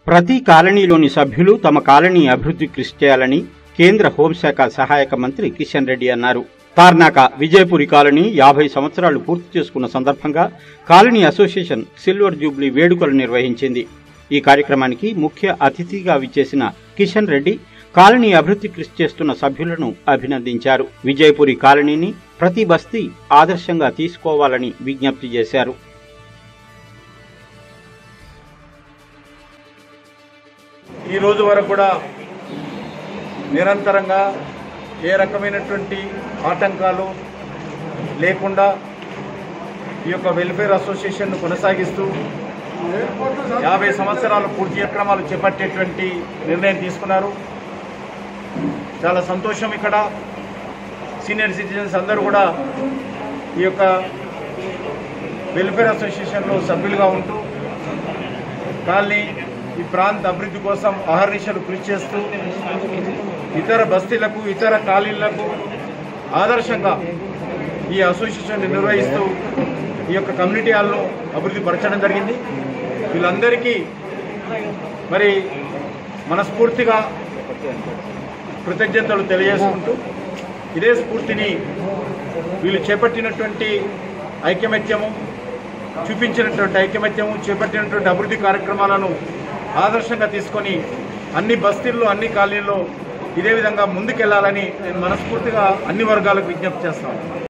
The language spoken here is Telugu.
ప్రతి కాలనీలోని సభ్యులు తమ కాలనీ అభివృద్ధి కృషి చేయాలని కేంద్ర హోంశాఖ సహాయక మంత్రి కిషన్ రెడ్డి అన్నారు తార్నాక విజయపురి కాలనీ యాభై సంవత్సరాలు పూర్తి చేసుకున్న సందర్భంగా కాలనీ అసోసియేషన్ సిల్వర్ జూబ్లీ వేడుకలు నిర్వహించింది ఈ కార్యక్రమానికి ముఖ్య అతిథిగా విచ్చేసిన కిషన్ రెడ్డి కాలనీ అభివృద్ధి కృషి చేస్తున్న సభ్యులను అభినందించారు విజయపురి కాలనీని ప్రతి బస్తీ ఆదర్శంగా తీసుకోవాలని విజ్ఞప్తి చేశారు ఈ రోజు వరకు కూడా నిరంతరంగా ఏ రకమైనటువంటి ఆటంకాలు లేకుండా ఈ యొక్క వెల్ఫేర్ అసోసియేషన్ను కొనసాగిస్తూ యాభై సంవత్సరాల పూర్తి కార్యక్రమాలు చేపట్టేటువంటి నిర్ణయం తీసుకున్నారు చాలా సంతోషం ఇక్కడ సీనియర్ సిటిజన్స్ అందరూ కూడా ఈ యొక్క వెల్ఫేర్ అసోసియేషన్లో సభ్యులుగా ఉంటూ కాలనీ ఈ ప్రాంత అభివృద్ధి కోసం అహర్నిశలు కృషి చేస్తూ ఇతర బస్తీలకు ఇతర కాలనీలకు ఆదర్శంగా ఈ అసోసియేషన్ నిర్వహిస్తూ ఈ యొక్క కమ్యూనిటీ హాల్ను అభివృద్ధి పరచడం జరిగింది వీళ్ళందరికీ మరి మనస్ఫూర్తిగా కృతజ్ఞతలు తెలియజేసుకుంటూ ఇదే స్ఫూర్తిని వీళ్ళు చేపట్టినటువంటి ఐకమత్యము చూపించినటువంటి ఐకమత్యము చేపట్టినటువంటి అభివృద్ధి కార్యక్రమాలను ఆదర్శంగా తీసుకొని అన్ని బస్తీల్లో అన్ని కాలనీల్లో ఇదే విధంగా ముందుకెళ్లాలని నేను మనస్ఫూర్తిగా అన్ని వర్గాలకు విజ్ఞప్తి చేస్తాను